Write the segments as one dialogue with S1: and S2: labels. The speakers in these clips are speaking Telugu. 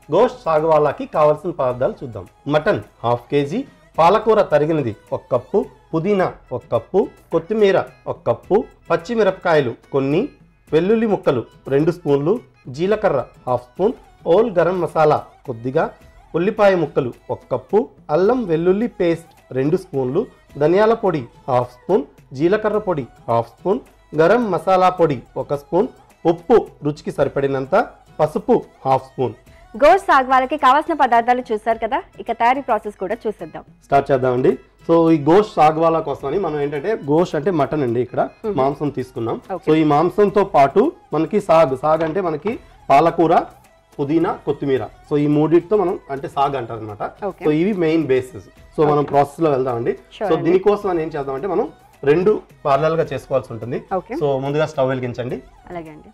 S1: గోష్ సాగువాలాకి కావాల్సిన పదార్థాలు చూద్దాం మటన్ హాఫ్ కేజీ పాలకూర తరిగినది ఒక కప్పు పుదీనా ఒక కప్పు కొత్తిమీర ఒక కప్పు పచ్చిమిరపకాయలు కొన్ని వెల్లుల్లి ముక్కలు రెండు స్పూన్లు జీలకర్ర half spoon whole garam masala కొద్దిగా ఉల్లిపాయ ముక్కలు ఒక కప్పు అల్లం వెల్లుల్లి పేస్ట్ రెండు స్పూన్లు ధనియాల పొడి హాఫ్ స్పూన్ జీలకర్ర పొడి హాఫ్ స్పూన్ గరం మసాలా పొడి ఒక స్పూన్ ఉప్పు రుచికి సరిపడినంత పసుపు హాఫ్ స్పూన్
S2: గోష్ సాగ్ వాళ్ళకి కావాల్సిన పదార్థాలు చూసారు కదా ఇక తయారీ ప్రాసెస్ కూడా చూసేద్దాం
S1: స్టార్ట్ చేద్దామండి సో ఈ గోష్ సాగ్వాలా కోసమని మనం ఏంటంటే గోష్ అంటే మటన్ అండి ఇక్కడ మాంసం తీసుకున్నాం
S2: Okay.
S1: సో ఈ మాంసంతో పాటు మనకి సాగ్ సాగ్ అంటే మనకి పాలకూర పుదీనా కొత్తిమీర సో ఈ మూడింటితో మనం అంటే సాగ్ అంటారు అనమాట
S2: Okay.
S1: సో ఇవి మెయిన్ బేసిస్ సో మనం ప్రాసెస్ లో వెళ్దామండి
S2: Sure
S1: సో
S2: అండి.
S1: దీనికోసం అని ఏం చేద్దామంటే మనం రెండు parallel గా చేసుకోవాల్సి ఉంటుంది
S2: ఓకే
S1: సో ముందుగా స్టవ్ వెలిగించండి
S2: అలాగే అండి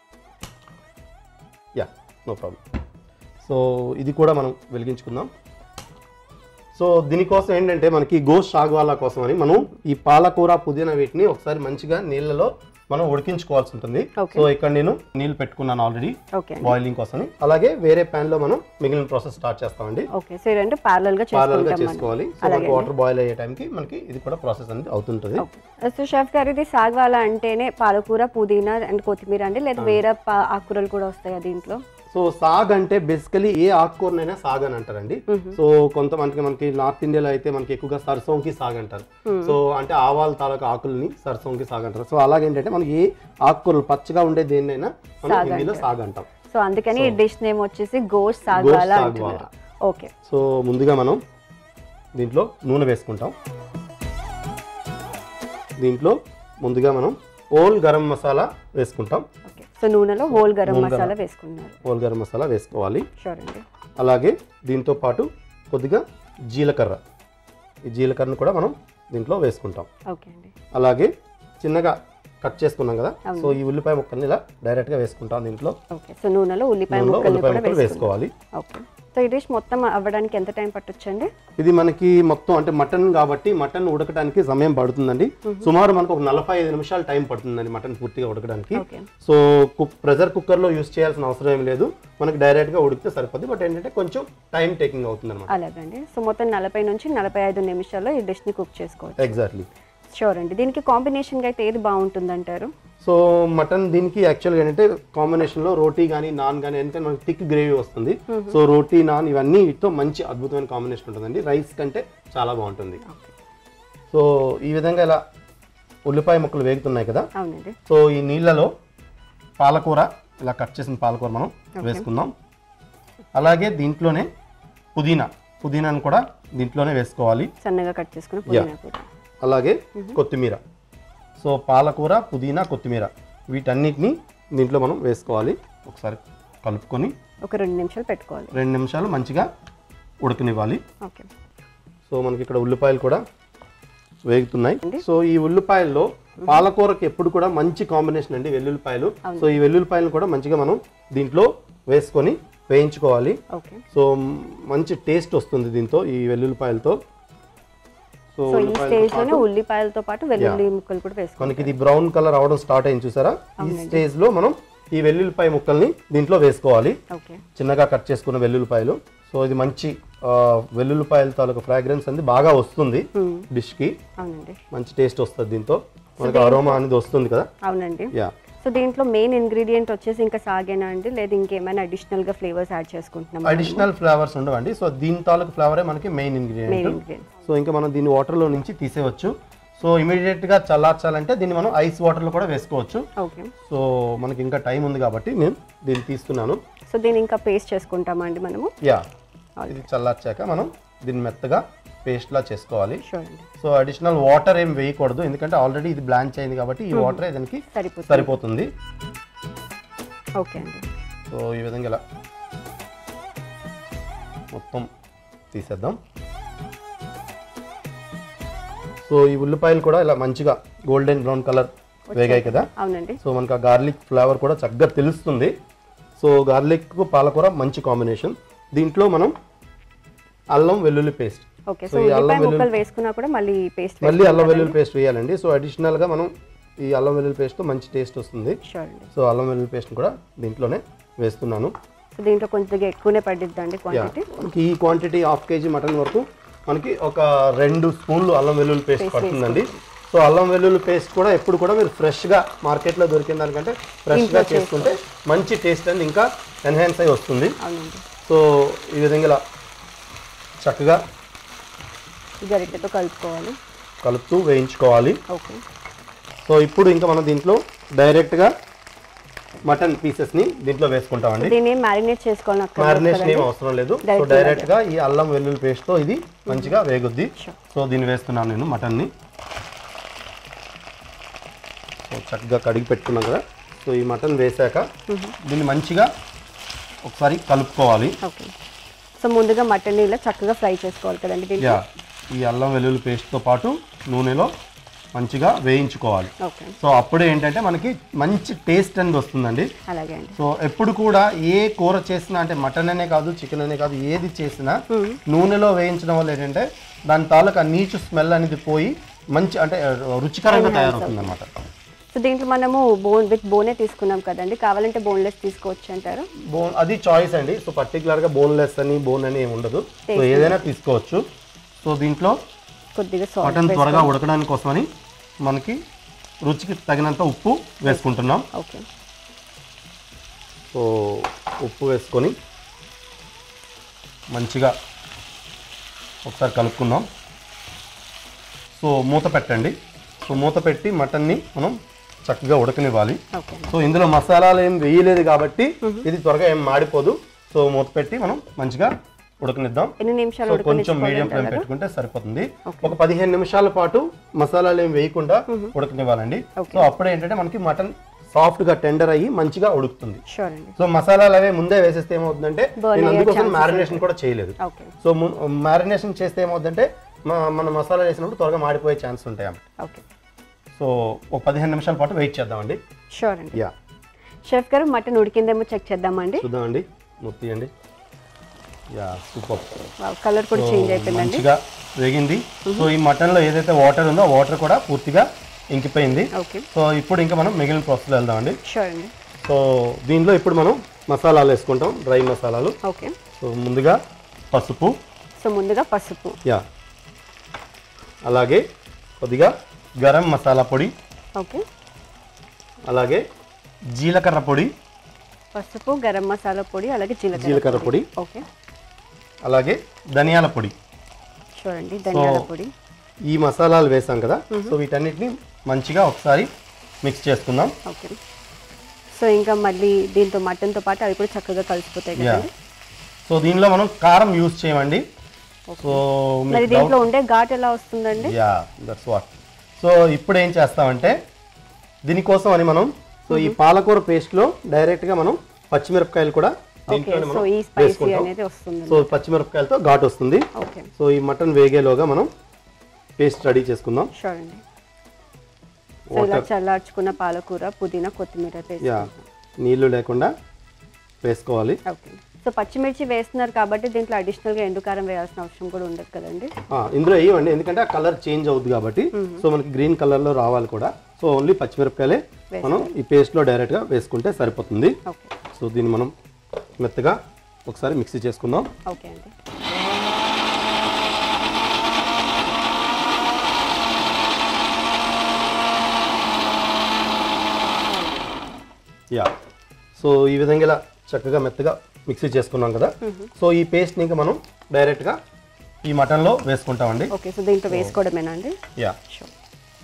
S1: యా నో ప్రాబ్లం సో ఇది కూడా మనం వెలిగించుకుందాం సో దీనికోసం ఏంటంటే మనకి గోష్ సాగువాలా కోసం అని మనం ఈ పాలకూర పుదీనా వీటిని ఒకసారి మంచిగా నీళ్ళలో మనం ఉడికించుకోవాల్సి ఉంటుంది
S2: Okay.
S1: సో ఇక్కడ నేను నీళ్ళు పెట్టుకున్నాను ఆల్రెడీ
S2: ఓకే అండి
S1: బాయిలింగ్ కోసం అలాగే వేరే pan లో మనం మిగిలిన ప్రాసెస్ స్టార్ట్ చేస్తామండి
S2: ఓకే సో ఈ రెండు ప్యారల్ గా
S1: పార్లర్ గా
S2: చేసుకుంటాం మనం.
S1: చేసుకోవాలి సో
S2: అలాగే
S1: మనకి వాటర్ బాయిల్ అయ్యే టైంకి మనకి ఇది కూడా ప్రాసెస్ అనేది అవుతుంటుంది
S2: ఓకే సో షెఫ్ గారు ఇది సాగ్వాలా అంటేనే పాలకూర పుదీనా అండ్ కొత్తిమీర అండి లేదా వేరే పా- ఆకుకూరలు కూడా వస్తాయా దీంట్లో
S1: సో సాగ్ అంటే బేసికలీ ఏ ఆకుకూరనైనా సాగ్ అని అంటారండి సో కొంతమందికి మనకి నార్త్ ఇండియాలో అయితే మనకి ఎక్కువగా సరసోంకి సాగ్ అంటారు సో అంటే ఆవాల తాలూకా ఆకుల్ని సరసోంకి సాగ్ అంటారు సో అలాగే ఏంటంటే మనకి ఏ ఆకుకూరలు పచ్చగా ఉండే దేన్నైనా మనం
S2: సాగ్
S1: హిందీలో సాగ్ అంటాం
S2: సో అందుకని ఈ డిష్ నేమ్ వచ్చేసి గోష్ సాగ్వాలా
S1: గోష్
S2: అంటున్నారు ఓకే
S1: సో ముందుగా మనం దీంట్లో నూనె వేసుకుంటాం దీంట్లో ముందుగా మనం ఓల్ గరం మసాలా వేసుకుంటాం
S2: ఓకే సో నూనెలో హోల్ గరం
S1: నూనె
S2: మసాలా వేసుకున్నారు
S1: ఓల్ గరం మసాలా వేసుకోవాలి
S2: షూర్ అండి
S1: అలాగే దీంతో పాటు కొద్దిగా జీలకర్ర ఈ జీలకర్రను కూడా మనం దీంట్లో వేసుకుంటాం
S2: ఓకే అండి
S1: అలాగే చిన్నగా కట్ చేసుకున్నాం కదా
S2: అవును.
S1: సో ఈ ఉల్లిపాయ ముక్కల్ని ఇలా డైరెక్ట్గా వేసుకుంటాం దీంట్లో
S2: ఓకే సో నూనెలో ఉల్లిపాయ
S1: నూనెలో
S2: ముక్కల్ని
S1: ఉల్లిపాయ
S2: కూడా
S1: ముక్కలు
S2: వేసుకోవాలి
S1: వేసుకోవాలి
S2: ఓకే సో ఈ డిష్ మొత్తం అవ్వడానికి ఎంత టైం పట్టొచ్చండి
S1: ఇది మనకి మొత్తం అంటే మటన్ కాబట్టి మటన్ ఉడకడానికి సమయం పడుతుందండి సుమారు మనకు ఒక నలభై ఐదు నిమిషాలు టైం పడుతుందండి మటన్ పూర్తిగా ఉడకడానికి
S2: ఓకే
S1: సో కుక్ ప్రెషర్ కుక్కర్లో యూస్ చేయాల్సిన అవసరం ఏం లేదు మనకి డైరెక్ట్గా ఉడికితే సరిపోద్ది బట్ ఏంటంటే కొంచెం టైం టేకింగ్ అవుతుంది అనమాట
S2: అలాగండి సో మొత్తం నలభై నుంచి నలభై ఐదు నిమిషాల్లో ఈ డిష్ని కుక్ చేసుకోవచ్చు
S1: ఎగ్జాక్ట్లీ
S2: షూర్ అండి దీనికి కాంబినేషన్గా అయితే ఏది బాగుంటుంది అంటారు
S1: సో మటన్ దీనికి యాక్చువల్గా ఏంటంటే కాంబినేషన్లో రోటీ కానీ నాన్ కానీ ఎందుకంటే మనకి థిక్ గ్రేవీ వస్తుంది సో రోటీ నాన్ ఇవన్నీ వీటితో మంచి అద్భుతమైన కాంబినేషన్ ఉంటుందండి రైస్ కంటే చాలా బాగుంటుంది
S2: ఓకే
S1: సో ఈ విధంగా ఇలా ఉల్లిపాయ ముక్కలు వేగుతున్నాయి కదా
S2: అవునండి
S1: సో ఈ నీళ్ళలో పాలకూర ఇలా కట్ చేసిన పాలకూర మనం వేసుకుందాం అలాగే దీంట్లోనే పుదీనా పుదీనాను కూడా దీంట్లోనే వేసుకోవాలి
S2: సన్నగా కట్ చేసుకుని పుదీనా కూడా
S1: అలాగే కొత్తిమీర సో పాలకూర పుదీనా కొత్తిమీర వీటన్నిటిని దీంట్లో మనం వేసుకోవాలి ఒకసారి కలుపుకొని
S2: ఒక రెండు నిమిషాలు పెట్టుకోవాలి
S1: రెండు నిమిషాలు మంచిగా ఉడకనివ్వాలి
S2: ఓకే
S1: సో మనకి ఇక్కడ ఉల్లిపాయలు కూడా వేగుతున్నాయి సో ఈ ఉల్లిపాయల్లో పాలకూరకి ఎప్పుడు కూడా మంచి కాంబినేషన్ అండి వెల్లుల్లిపాయలు సో ఈ వెల్లుల్లిపాయలు కూడా మంచిగా మనం దీంట్లో వేసుకొని వేయించుకోవాలి
S2: ఓకే
S1: సో మ్, మంచి టేస్ట్ వస్తుంది దీంతో ఈ వెల్లుల్లిపాయలతో సో
S2: సో ఈ
S1: ఉల్లిపాయలతో
S2: స్టేజ్ లోనే ఉల్లిపాయలతో పాటు వెల్లుల్లి ముక్కలు కూడా వేసుకోవాలి
S1: మనకి ఇది బ్రౌన్ కలర్ అవడం స్టార్ట్ అయింది చూసారా ఈ స్టేజ్ లో మనం ఈ వెల్లుల్లిపాయ ముక్కల్ని దీంట్లో వేసుకోవాలి
S2: ఓకే
S1: చిన్నగా కట్ చేసుకున్న వెల్లుల్లిపాయలు సో ఇది మంచి ఆ, వెల్లుల్లిపాయల తాలూకు ఫ్రాగ్రెన్స్ అనేది బాగా వస్తుంది డిష్ కి
S2: అవునండి
S1: మంచి టేస్ట్ వస్తుంది దీంతో మనకి అరోమా అనేది వస్తుంది కదా
S2: అవునండి
S1: యా
S2: సో దీంట్లో మెయిన్ ఇంగ్రీడియంట్ వచ్చేసి ఇంకా సాగేనా అండి లేదా ఇంకేమైనా అడిషనల్ గా ఫ్లేవర్స్ యాడ్ చేసుకుంటున్నాం
S1: అడిషనల్ ఫ్లేవర్స్ ఉండవండి సో దీని తాలూకు ఫ్లేవరే మనకి main
S2: main
S1: ingredient
S2: ingredient
S1: so ఇంకా మనం దీన్ని వాటర్లో నుంచి తీసేయవచ్చు సో ఇమీడియట్ గా చల్లార్చాలంటే దీన్ని మనం ఐస్ వాటర్లో కూడా వేసుకోవచ్చు
S2: ఓకే
S1: సో మనకి ఇంకా టైం ఉంది కాబట్టి నేను దీన్ని తీస్తున్నాను
S2: సో దీన్ని ఇంకా పేస్ట్ చేసుకుంటామా అండి మనము
S1: యా ఇది చల్లార్చాక మనం దీన్ని మెత్తగా పేస్ట్లా చేసుకోవాలి
S2: షూర్ అండి
S1: సో అడిషనల్ వాటర్ ఏం వేయకూడదు ఎందుకంటే ఆల్రెడీ ఇది బ్లాంచ్ అయింది కాబట్టి ఈ వాటర్ దానికి
S2: సరిపోతుంది
S1: సరిపోతుంది
S2: ఓకే అండి
S1: సో ఈ విధంగా ఇలా మొత్తం తీసేద్దాం సో ఈ ఉల్లిపాయలు కూడా ఇలా మంచిగా గోల్డెన్ బ్రౌన్ కలర్ వేగాయి కదా
S2: అవునండి
S1: సో మనకు ఆ గార్లిక్ ఫ్లేవర్ కూడా చక్కగా తెలుస్తుంది సో గార్లిక్ పాలకూర మంచి కాంబినేషన్ దీంట్లో మనం అల్లం వెల్లుల్లి పేస్ట్
S2: ఓకే
S1: సో
S2: సో
S1: ఈ అల్లం
S2: ఉల్లిపాయ
S1: వెల్లుల్లి
S2: ముక్కలు వేసుకున్నా కూడా మళ్ళీ పేస్ట్
S1: మళ్ళీ అల్లం వెల్లుల్లి పేస్ట్ వేయాలండి సో అడిషనల్గా మనం ఈ అల్లం వెల్లుల్లి పేస్ట్తో మంచి టేస్ట్ వస్తుంది
S2: షూర్ అండి
S1: సో అల్లం వెల్లుల్లి పేస్ట్ కూడా దీంట్లోనే వేస్తున్నాను
S2: సో దీంట్లో కొంచెం ఎక్కువనే పడిద్దండి
S1: యా
S2: క్వాంటిటీ
S1: మనకి ఈ క్వాంటిటీ హాఫ్ కేజీ మటన్ వరకు మనకి ఒక రెండు స్పూన్లు అల్లం వెల్లుల్లి పేస్ట్ పడుతుందండి సో అల్లం వెల్లుల్లి పేస్ట్ కూడా ఎప్పుడు కూడా మీరు ఫ్రెష్గా మార్కెట్లో దొరికిన దానికంటే ఫ్రెష్గా చేసుకుంటే మంచి టేస్ట్ అనేది ఇంకా ఎన్హాన్స్ అయి వస్తుంది
S2: అవునండి
S1: సో ఈ విధంగా ఇలా చక్కగా
S2: గరిటెతో కలుపుకోవాలి
S1: కలుపుతూ వేయించుకోవాలి
S2: ఓకే
S1: సో ఇప్పుడు ఇంకా మనం దీంట్లో డైరెక్ట్గా మటన్ పీసెస్ని దీంట్లో వేసుకుంటామండి
S2: దీన్ని మ్యారినేట్ చేసుకోవాలి అక్కడ
S1: మ్యారినేషన్ ఏం అవసరం లేదు సో
S2: Direct
S1: డైరెక్ట్ గా ఈ అల్లం వెల్లుల్లి పేస్ట్ తో ఇది మంచిగా వేగుద్ది
S2: Sure.
S1: సో దీన్ని వేస్తున్నాను నేను మటన్ ని సో చక్కగా కడిగి పెట్టుకున్నాం కదా సో ఈ మటన్ వేసాక దీన్ని మంచిగా ఒకసారి కలుపుకోవాలి
S2: ఓకే సో ముందుగా మటన్ ఇలా చక్కగా ఫ్రై చేసుకోవాలి కదండి దీన్ని
S1: యా ఈ అల్లం వెల్లుల్లి పేస్ట్ తో పాటు నూనెలో మంచిగా వేయించుకోవాలి
S2: ఓకే
S1: సో అప్పుడే ఏంటంటే మనకి మంచి టేస్ట్ అనేది వస్తుందండి
S2: అలాగే అండి
S1: సో ఎప్పుడు కూడా ఏ కూర చేసినా అంటే మటన్ అనే కాదు చికెన్ అనే కాదు ఏది చేసినా నూనెలో వేయించడం వల్ల ఏంటంటే దాని తాలూకా నీచు స్మెల్ అనేది పోయి మంచి అంటే రుచికరంగా తయారవుతుంది అనమాట
S2: సో దీంట్లో మనము బోన్ విత్ బోనే తీసుకున్నాం కదండి కావాలంటే బోన్లెస్ తీసుకోవచ్చు అంటారు
S1: బోన్ అది చాయిస్ అండి సో పర్టికులర్గా బోన్లెస్ అని బోన్ అని ఏమి ఉండదు సో ఏదైనా తీసుకోవచ్చు సో దీంట్లో
S2: కొద్దిగా సాల్ట్
S1: మటన్ త్వరగా ఉడకడానికి కోసమని మనకి రుచికి తగినంత ఉప్పు వేసుకుంటున్నాం
S2: ఓకే
S1: సో ఉప్పు వేసుకొని మంచిగా ఒకసారి కలుపుకుందాం సో మూత పెట్టండి సో మూత పెట్టి మటన్ని మనం చక్కగా ఉడకనివ్వాలి
S2: ఓకే
S1: సో ఇందులో మసాలాలు ఏం వేయలేదు కాబట్టి ఇది త్వరగా ఏం మాడిపోదు సో మూత పెట్టి మనం మంచిగా ఉడకనిద్దాం
S2: ఎన్ని నిమిషాలు
S1: సో కొంచెం మీడియం ఫ్లేమ్
S2: ఉడకనిచ్చుకోవాలి
S1: పెట్టుకుంటే సరిపోతుంది ఒక పదిహేను నిమిషాల పాటు మసాలాలు ఏం వేయకుండా ఉడకనివ్వాలండి సో అప్పుడే ఏంటంటే మనకి మటన్ సాఫ్ట్ గా టెండర్ అయ్యి మంచిగా ఉడుకుతుంది
S2: షూర్ అండి
S1: సో మసాలాలు అవే ముందే వేసేస్తే ఏమవుతుందంటే
S2: Burn
S1: నేను
S2: అయ్యే
S1: అందుకోసం
S2: chances
S1: మ్యారినేషన్ కూడా చేయలేదు
S2: ఓకే
S1: సో మ్యారినేషన్ చేస్తే ఏమవుతుందంటే మ- మన మసాలా వేసినప్పుడు త్వరగా మాడిపోయే ఛాన్స్ ఉంటాయి అన్నమాట
S2: ఓకే
S1: సో ఒక పదిహేను నిమిషాల పాటు వెయిట్ చేద్దామండి
S2: షూర్ అండి
S1: యా
S2: షెఫ్ గారు మటన్ ఉడికిందేమో చెక్ చేద్దామండి
S1: చూద్దామండి మొత్తం అండి యా సూపర్
S2: కలర్ కూడా చేంజ్ అయిపోయిందండి
S1: మంచిగా వేగింది సో ఈ మటన్లో ఏదైతే వాటర్ ఉందో ఆ వాటర్ కూడా పూర్తిగా ఇంకిపోయింది
S2: ఓకే
S1: సో ఇప్పుడు ఇంకా మనం మిగిలిన ప్రాసెస్లో వెళ్దామండి
S2: షూర్ అండి
S1: సో దీనిలో ఇప్పుడు మనం మసాలాలు వేసుకుంటాం డ్రై మసాలాలు
S2: ఓకే
S1: సో ముందుగా పసుపు
S2: సో ముందుగా పసుపు
S1: యా అలాగే కొద్దిగా గరం మసాలా పొడి
S2: ఓకే
S1: అలాగే జీలకర్ర పొడి
S2: పసుపు గరం మసాలా పొడి అలాగే జీలకర్ర
S1: జీలకర్ర పొడి
S2: ఓకే
S1: అలాగే ధనియాల పొడి
S2: షూర్ అండి ధనియాల పొడి
S1: ఈ మసాలాలు వేసాం కదా సో వీటన్నిటిని మంచిగా ఒకసారి మిక్స్ చేసుకుందాం
S2: ఓకే సో ఇంకా మళ్ళీ దీంతో మటన్తో పాటు అవి కూడా చక్కగా కలిసిపోతాయి
S1: యా
S2: కదండి
S1: సో దీనిలో మనం కారం యూజ్ చేయమండి సో
S2: మరి దీంట్లో ఉండే ఘాట్ ఎలా వస్తుందండి
S1: యా దట్స్ వాట్ సో ఇప్పుడు ఏం చేస్తామంటే దీనికోసం అని మనం సో ఈ పాలకూర పేస్ట్లో డైరెక్ట్గా మనం పచ్చిమిరపకాయలు కూడా
S2: ఓకే
S1: దీంట్లోనే
S2: సో
S1: మనం
S2: ఈ స్పైసీ
S1: వేసుకుంటాం
S2: అనేది వస్తుంది
S1: సో పచ్చిమిరపకాయలతో ఘాటు వస్తుంది
S2: ఓకే
S1: సో ఈ మటన్ వేగేలోగా మనం పేస్ట్ రెడీ చేసుకుందాం
S2: షూర్ అండి సో ఇలా చల్లార్చుకున్న పాలకూర పుదీనా కొత్తిమీర పేస్ట్
S1: యా నీళ్లు లేకుండా వేసుకోవాలి
S2: ఓకే సో పచ్చిమిర్చి వేస్తున్నారు కాబట్టి దీంట్లో అడిషనల్గా ఎండుకారం వేయాల్సిన అవసరం కూడా ఉండదు కదండి
S1: ఆ, ఇందులో వేయమండి ఎందుకంటే ఆ కలర్ చేంజ్ అవుద్ది కాబట్టి సో మనకి గ్రీన్ కలర్లో రావాలి కూడా సో ఓన్లీ పచ్చిమిరపకాయలే మనం ఈ పేస్ట్లో డైరెక్ట్గా వేసుకుంటే సరిపోతుంది
S2: ఓకే
S1: సో దీన్ని మనం మెత్తగా ఒకసారి మిక్సీ చేసుకుందాం
S2: ఓకే అండి
S1: యా సో ఈ విధంగా ఇలా చక్కగా మెత్తగా మిక్సీ చేసుకున్నాం కదా సో ఈ పేస్ట్ని ఇంకా మనం డైరెక్ట్గా ఈ మటన్లో వేసుకుంటామండి
S2: ఓకే సో దీంట్లో వేసుకోవడమేనా అండి
S1: యా
S2: షూర్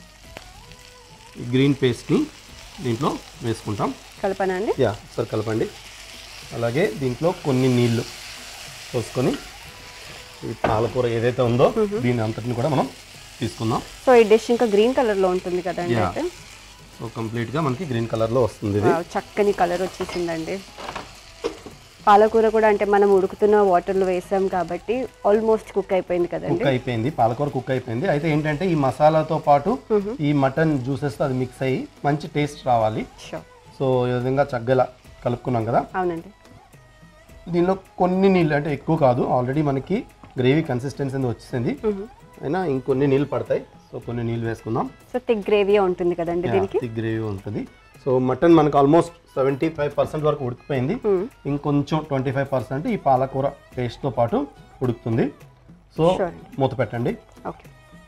S1: ఈ గ్రీన్ పేస్ట్ని దీంట్లో వేసుకుంటాం
S2: కలపనా అండి
S1: యా ఒకసారి కలపండి అలాగే దీంట్లో కొన్ని నీళ్లు పోసుకొని ఈ పాలకూర ఏదైతే ఉందో దీని అంతటిని కూడా మనం తీసుకుందాం
S2: సో ఈ డిష్ ఇంకా గ్రీన్ కలర్లో ఉంటుంది కదండి
S1: యా
S2: అయితే
S1: సో కంప్లీట్గా మనకి గ్రీన్ కలర్లో వస్తుంది ఇది
S2: వావ్, చక్కని కలర్ వచ్చేసిందండి పాలకూర కూడా అంటే మనం ఉడుకుతున్న వాటర్లో వేసాం కాబట్టి ఆల్మోస్ట్ కుక్ అయిపోయింది కదండి
S1: కుక్ అయిపోయింది పాలకూర కుక్ అయిపోయింది అయితే ఏంటంటే ఈ మసాలాతో పాటు ఈ మటన్ జ్యూసెస్తో అది మిక్స్ అయ్యి మంచి టేస్ట్ రావాలి
S2: షూర్
S1: సో ఈ విధంగా చక్కగా కలుపుకున్నాం కదా
S2: అవునండి
S1: దీనిలో కొన్ని నీళ్ళు అంటే ఎక్కువ కాదు ఆల్రెడీ మనకి గ్రేవీ కన్సిస్టెన్సీ అనేది వచ్చింది అయినా ఇంకొన్ని నీళ్ళు పడతాయి సో కొన్ని నీళ్ళు వేసుకుందాం
S2: సో థిక్ గ్రేవీ ఉంటుంది కదండి దీనికి
S1: థిక్ గ్రేవీ ఉంటుంది సో మటన్ మనకు ఆల్మోస్ట్ సెవెంటీ ఫైవ్ పర్సెంట్ వరకు ఉడికిపోయింది ఇంకొంచెం ట్వంటీ ఫైవ్ పర్సెంట్ ఈ పాలకూర పేస్ట్తో పాటు ఉడుకుతుంది సో
S2: Sure.
S1: మూత పెట్టండి
S2: ఓకే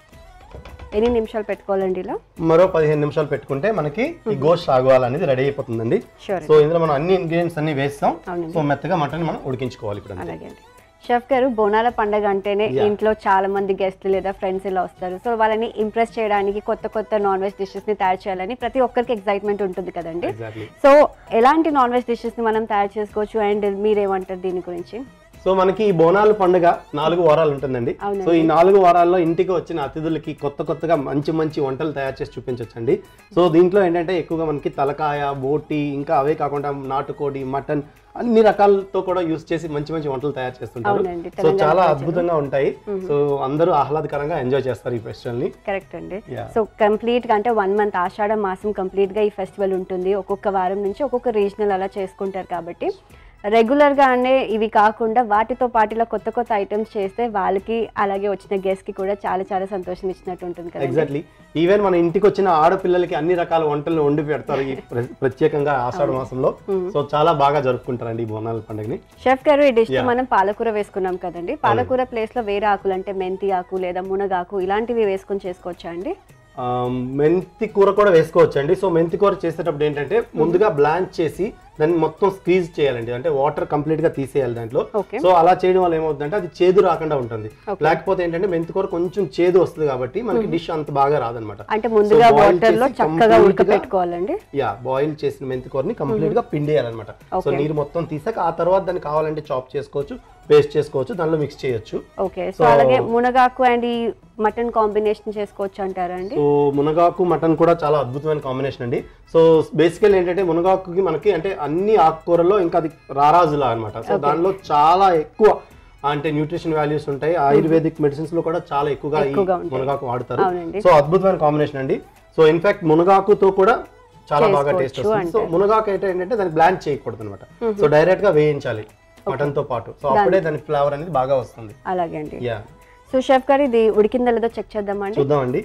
S2: ఎన్ని నిమిషాలు పెట్టుకోవాలండి ఇలా
S1: మరో పదిహేను నిమిషాలు పెట్టుకుంటే మనకి ఈ గోష్ సాగువాల్ అనేది రెడీ అయిపోతుందండి
S2: షూర్
S1: సో ఇందులో మనం అన్ని ఇంగ్రీడియంట్స్ అన్ని వేస్తాం
S2: అవునండి.
S1: సో మెత్తగా మటన్ మనం ఉడికించుకోవాలి ఇప్పుడు అంతే.
S2: అలాగే అండి షెఫ్ గారు బోనాల పండగ అంటేనే
S1: Yeah.
S2: ఇంట్లో చాలా మంది గెస్ట్లు లేదా ఫ్రెండ్స్ ఇలా వస్తారు సో వాళ్ళని ఇంప్రెస్ చేయడానికి కొత్త కొత్త నాన్ వెజ్ డిషెస్ ని తయారు చేయాలని ప్రతి ఒక్కరికి ఎక్సైట్మెంట్ ఉంటుంది కదండి
S1: ఎగ్జాక్ట్లీ
S2: సో ఎలాంటి నాన్ వెజ్ డిషెస్ ని మనం తయారు చేసుకోవచ్చు అండ్ మీరేమంటారు దీని గురించి
S1: సో మనకి ఈ బోనాల పండుగ నాలుగు వారాలు ఉంటుందండి
S2: అవునండి.
S1: సో ఈ నాలుగు వారాల్లో ఇంటికి వచ్చిన అతిథులకి కొత్త కొత్తగా మంచి మంచి వంటలు తయారు చేసి చూపించవచ్చండి సో దీంట్లో ఏంటంటే ఎక్కువగా మనకి తలకాయ బోటి ఇంకా అవే కాకుండా నాటుకోడి మటన్ అన్ని రకాలతో కూడా యూస్ చేసి మంచి మంచి వంటలు తయారు చేస్తుంటారు
S2: అవునండి,
S1: సో
S2: తెలంగాణ
S1: చాలా
S2: ప్రజలు.
S1: అద్భుతంగా ఉంటాయి సో అందరూ ఆహ్లాదకరంగా ఎంజాయ్ చేస్తారు ఈ ఫెస్టివల్ ని
S2: కరెక్ట్ అండి
S1: Yeah.
S2: సో కంప్లీట్ గా అంటే వన్ మంత్ ఆషాఢ మాసం కంప్లీట్ గా ఈ ఫెస్టివల్ ఉంటుంది ఒక్కొక్క వారం నుంచి ఒక్కొక్క రీజనల్ అలా చేసుకుంటారు కాబట్టి రెగ్యులర్ గానే ఇవి కాకుండా వాటితో పాటు ఇలా కొత్త కొత్త ఐటమ్స్ చేస్తే వాళ్ళకి అలాగే వచ్చిన గెస్ట్ కి కూడా చాలా చాలా సంతోషం ఇచ్చినట్టు ఉంటుంది కదా
S1: ఎగ్జాక్ట్లీ ఈవెన్ మన ఇంటికి వచ్చిన ఆడపిల్లలకి అన్ని రకాల వంటలు వండి పెడతారు ఈ ప్ర- ప్రత్యేకంగా ఆషాఢ మాసంలో సో చాలా బాగా జరుపుకుంటారండి ఈ బోనాల పండుగని
S2: షెఫ్ గారు ఈ డిష్
S1: Yeah.
S2: మనం పాలకూర వేసుకున్నాం కదండి పాలకూర ప్లేస్ లో వేరే ఆకులు అంటే మెంతి ఆకు లేదా మునగాకు ఇలాంటివి వేసుకొని చేసుకోవచ్చా అండి
S1: ఆ, మెంతి కూర కూడా వేసుకోవచ్చు అండి సో మెంతి కూర చేసేటప్పుడు ఏంటంటే ముందుగా బ్లాంచ్ చేసి దాన్ని మొత్తం స్క్వీజ్ చేయాలండి అంటే వాటర్ కంప్లీట్ గా తీసేయాలి దాంట్లో
S2: ఓకే
S1: సో అలా చేయడం వల్ల ఏమవుతుందంటే అది చేదు రాకుండా ఉంటుంది
S2: Okay.
S1: లేకపోతే ఏంటంటే మెంతి కూర కొంచెం చేదు వస్తుంది కాబట్టి మనకి డిష్ అంత బాగా రాదనమాట
S2: అంటే ముందుగా
S1: So, boil
S2: వాటర్ లో
S1: చేసి
S2: చక్కగా
S1: complete గా-
S2: ఉడకపెట్టుకోవాలండి
S1: యా బాయిల్ చేసిన మెంతి కూరని కంప్లీట్ గా పిండేయాలన్నమాట సో
S2: Okay.
S1: నీరు మొత్తం తీసాక ఆ తర్వాత దాన్ని కావాలంటే చాప్ చేసుకోవచ్చు పేస్ట్ చేసుకోవచ్చు దానిలో మిక్స్ చేయొచ్చు
S2: ఓకే సో
S1: So-
S2: అలాగే మునగాకు అండ్ ఈ మటన్ కాంబినేషన్ చేసుకోవచ్చు అంటారా అండి
S1: సో మునగాకు మటన్ కూడా చాలా అద్భుతమైన కాంబినేషన్ అండి సో బేసికల్ ఏంటంటే మునగాకుకి మనకి అంటే అన్ని ఆకుకూరల్లో ఇంకా అది రారాజులా అన్నమాట సో దానిలో చాలా ఎక్కువ అంటే న్యూట్రిషన్ వాల్యూస్ ఉంటాయి ఆయుర్వేదిక్ మెడిసిన్స్ లో కూడా చాలా ఎక్కువగా ఈ
S2: ఎక్కువగా ఉంటాయి.
S1: మునగాకు వాడతారు
S2: అవునండి.
S1: సో అద్భుతమైన కాంబినేషన్ అండి సో ఇన్ఫాక్ట్ మునగాకుతో కూడా చాలా బాగా టేస్ట్
S2: చేసుకోవచ్చు
S1: వస్తుంది సో మునగాకు అయితే ఏంటంటే దాన్ని బ్లాంచ్ చేయకూడదు అనమాట సో డైరెక్ట్ గా వేయించాలి మటన్ తో పాటు సో అప్పుడే దాని ఫ్లేవర్ అనేది బాగా వస్తుంది
S2: అలాగే అండి
S1: యా
S2: సో షెఫ్ గారు ఇది ఉడికిందో లేదో చెక్ చేద్దామా అండి
S1: చూద్దామండి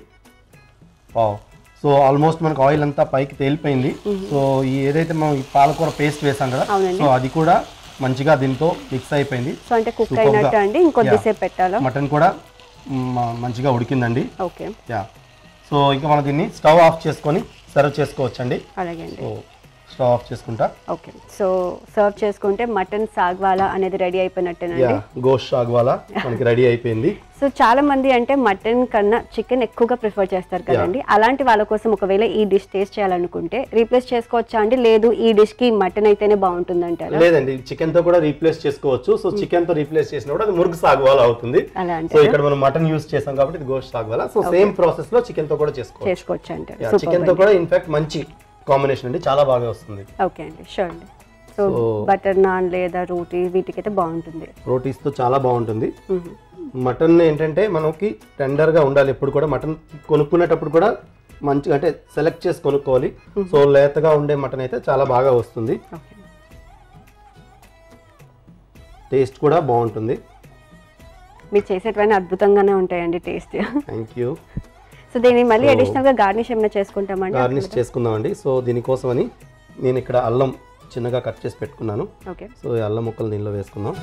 S1: వావ్ సో ఆల్మోస్ట్ మనకు ఆయిల్ అంతా పైకి తేలిపోయింది సో ఈ ఏదైతే మనం ఈ పాలకూర పేస్ట్ వేసాం కదా
S2: అవునండి.
S1: సో అది కూడా మంచిగా దీంతో మిక్స్ అయిపోయింది
S2: సో అంటే కుక్
S1: Superb గా.
S2: అయినట్టు అండి ఇంకొద్దిసేపు పెట్టాలా
S1: మటన్ కూడా మ్, మంచిగా ఉడికిందండి
S2: ఓకే
S1: యా సో ఇంకా మనం దీన్ని స్టవ్ ఆఫ్ చేసుకొని సర్వ్ చేసుకోవచ్చండి
S2: అలాగే అండి
S1: సో స్టవ్ ఆఫ్ చేసుకుంటా
S2: ఓకే సో సర్వ్ చేసుకుంటే మటన్ సాగ్వాలా అనేది రెడీ
S1: యా
S2: అయిపోయినట్టేనండి
S1: గోష్ షాగ్వాలా మనకి రెడీ అయిపోయింది
S2: సో చాలా మంది అంటే మటన్ కన్నా చికెన్ ఎక్కువగా ప్రిఫర్ చేస్తారు కదండి అలాంటి వాళ్ళ కోసం ఒకవేళ ఈ డిష్ టేస్ట్ చేయాలనుకుంటే రీప్లేస్ చేసుకోవచ్చా అండి లేదు ఈ డిష్ కి మటన్ అయితేనే బాగుంటుంది అంటారా
S1: లేదండి చికెన్ తో కూడా రీప్లేస్ చేసుకోవచ్చు సో చికెన్ తో రీప్లేస్ చేసినప్పుడు అది మురుగు సాగువాలా అవుతుంది
S2: అలా
S1: సో
S2: అంటే
S1: ఇక్కడ మనం మటన్ యూస్ చేసాం కాబట్టి ఇది gosht saagwala so same process లో చికెన్ తో కూడా చేసుకోవచ్చు
S2: చేసుకోవచ్చు అంటారు
S1: చికెన్ తో కూడా ఇన్ఫాక్ట్ మంచి కాంబినేషన్ అండి చాలా బాగా వస్తుంది
S2: ఓకే అండి షూర్ అండి సో బటర్ నాన్ లేదా రోటీ వీటికైతే బాగుంటుంది
S1: రోటీస్ తో చాలా బాగుంటుంది
S2: మ్మ్.
S1: మటన్ ఏంటంటే మనకి టెండర్ గా ఉండాలి ఎప్పుడు కూడా మటన్ కొనుక్కునేటప్పుడు కూడా మంచిగా అంటే సెలెక్ట్ చేసి కొనుక్కోవాలి సో లేతగా ఉండే మటన్ అయితే చాలా బాగా వస్తుంది
S2: ఓకే
S1: టేస్ట్ కూడా బాగుంటుంది
S2: మీరు చేసేటివన్నీ అద్భుతంగానే ఉంటాయండి టేస్ట్
S1: థ్యాంక్ యూ
S2: సో దీన్ని మళ్ళీ అడిషనల్ గా గార్నిష్ ఏమైనా చేసుకుంటామండి
S1: గార్నిష్ చేసుకుందామండి సో దీనికోసమని నేను ఇక్కడ అల్లం చిన్నగా కట్ చేసి పెట్టుకున్నాను
S2: ఓకే
S1: సో ఈ అల్లం ముక్కలు దీనిలో వేసుకుందాం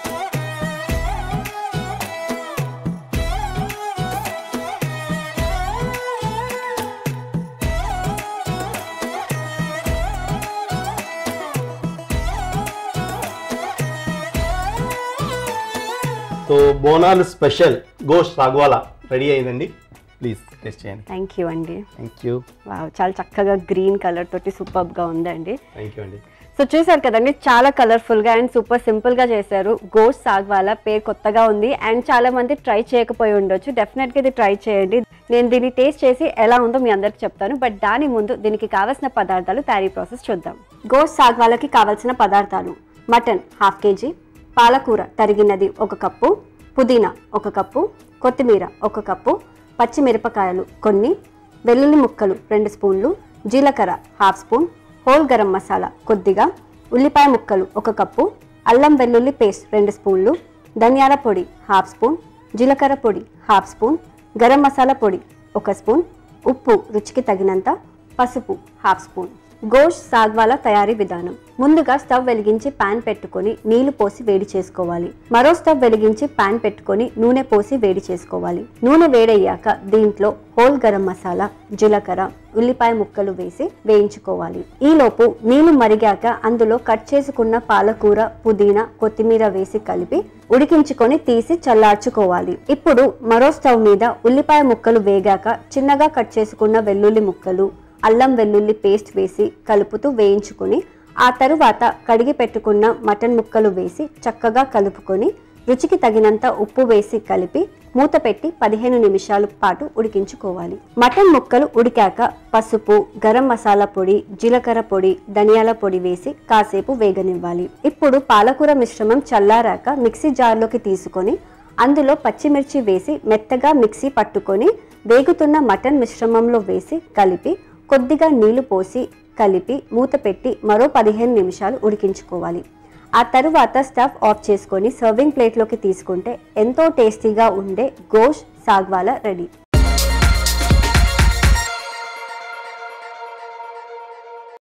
S1: so Bonalu special gosht saagwala ready అయిందండి ప్లీజ్ టేస్ట్ చేయండి
S2: థ్యాంక్ యూ అండి
S1: థ్యాంక్ యూ
S2: వావ్, చాలా చక్కగా గ్రీన్ కలర్ తోటి సూపర్ గా ఉందండి
S1: థ్యాంక్ యూ అండి
S2: సో చూసారు కదండి చాలా కలర్ఫుల్ గా అండ్ సూపర్ సింపుల్ గా చేశారు గోస్ట్ సాగ్ వాళ్ళ పేరు కొత్తగా ఉంది అండ్ చాలా మంది ట్రై చేయకపోయి ఉండొచ్చు డెఫినెట్ గా ఇది ట్రై చేయండి నేను దీన్ని టేస్ట్ చేసి ఎలా ఉందో మీ అందరికి చెప్తాను బట్ దాని ముందు దీనికి కావాల్సిన పదార్థాలు తయారీ ప్రాసెస్ చూద్దాం గోస్ట్ సాగ్ వాళ్ళకి కావాల్సిన పదార్థాలు మటన్ హాఫ్ కేజీ పాలకూర తరిగినది ఒక కప్పు పుదీనా ఒక కప్పు కొత్తిమీర ఒక కప్పు పచ్చిమిరపకాయలు కొన్ని వెల్లుల్లి ముక్కలు రెండు స్పూన్లు జీలకర్ర half spoon whole garam masala కొద్దిగా ఉల్లిపాయ ముక్కలు ఒక కప్పు అల్లం వెల్లుల్లి పేస్ట్ రెండు స్పూన్లు ధనియాల పొడి హాఫ్ స్పూన్ జీలకర్ర పొడి హాఫ్ స్పూన్ గరం మసాలా పొడి ఒక స్పూన్ ఉప్పు రుచికి తగినంత పసుపు హాఫ్ స్పూన్ గోష్ సాగ్వాల తయారీ విధానం ముందుగా స్టవ్ వెలిగించి పాన్ పెట్టుకొని నీళ్లు పోసి వేడి చేసుకోవాలి మరో స్టవ్ వెలిగించి పాన్ పెట్టుకొని నూనె పోసి వేడి చేసుకోవాలి నూనె వేడయ్యాక దీంట్లో హోల్ గరం మసాలా జీలకర్ర ఉల్లిపాయ ముక్కలు వేసి వేయించుకోవాలి ఈలోపు నీళ్లు మరిగాక అందులో కట్ చేసుకున్న పాలకూర పుదీనా కొత్తిమీర వేసి కలిపి ఉడికించుకొని తీసి చల్లార్చుకోవాలి ఇప్పుడు మరో స్టవ్ మీద ఉల్లిపాయ ముక్కలు వేగాక చిన్నగా కట్ చేసుకున్న వెల్లుల్లి ముక్కలు అల్లం వెల్లుల్లి పేస్ట్ వేసి కలుపుతూ వేయించుకొని ఆ తరువాత కడిగి పెట్టుకున్న మటన్ ముక్కలు వేసి చక్కగా కలుపుకొని రుచికి తగినంత ఉప్పు వేసి కలిపి మూత పెట్టి పదిహేను నిమిషాల పాటు ఉడికించుకోవాలి మటన్ ముక్కలు ఉడికాక పసుపు గరం మసాలా పొడి జీలకర్ర పొడి ధనియాల పొడి వేసి కాసేపు వేగనివ్వాలి ఇప్పుడు పాలకూర మిశ్రమం చల్లారాక మిక్సీ జార్లోకి తీసుకొని అందులో పచ్చిమిర్చి వేసి మెత్తగా మిక్సీ పట్టుకొని వేగుతున్న మటన్ మిశ్రమంలో వేసి కలిపి కొద్దిగా నీళ్లు పోసి కలిపి మూత పెట్టి మరో పదిహేను నిమిషాలు ఉడికించుకోవాలి ఆ తరువాత స్టవ్ ఆఫ్ చేసుకొని సర్వింగ్ ప్లేట్లోకి తీసుకుంటే ఎంతో టేస్టీగా ఉండే గోష్ సాగ్వాలా రెడీ